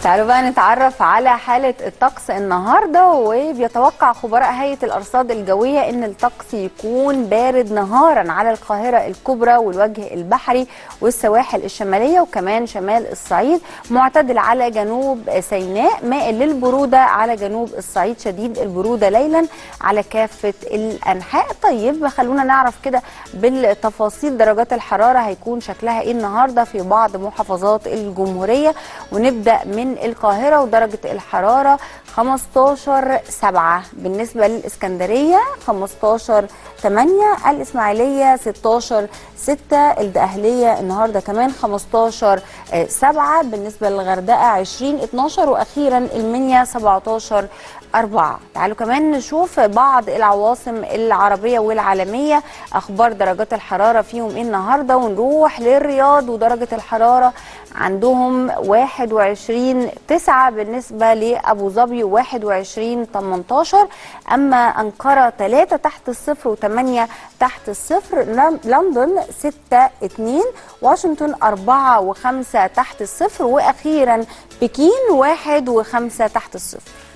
تعالوا بقى نتعرف على حالة الطقس النهاردة وبيتوقع خبراء هيئة الأرصاد الجوية أن الطقس يكون بارد نهارا على القاهرة الكبرى والوجه البحري والسواحل الشمالية وكمان شمال الصعيد معتدل على جنوب سيناء مائل للبرودة على جنوب الصعيد شديد البرودة ليلا على كافة الأنحاء طيب خلونا نعرف كده بالتفاصيل درجات الحرارة هيكون شكلها إيه النهاردة في بعض محافظات الجمهورية ونبدأ من القاهرة ودرجة الحرارة 15 7 بالنسبة للإسكندرية 15 8 الإسماعيلية 16 6 الدقهلية النهاردة كمان 15 7 بالنسبة للغردقة 20 12 وأخيرا المنيا 17 أربعة تعالوا كمان نشوف بعض العواصم العربية والعالمية أخبار درجات الحرارة فيهم إيه النهاردة ونروح للرياض ودرجة الحرارة عندهم 21 9 بالنسبة لأبو ظبي 21 18 أما أنقرة 3 تحت الصفر و8 تحت الصفر لندن 6 2 واشنطن 4 و5 تحت الصفر وأخيرا بكين 1 و5 تحت الصفر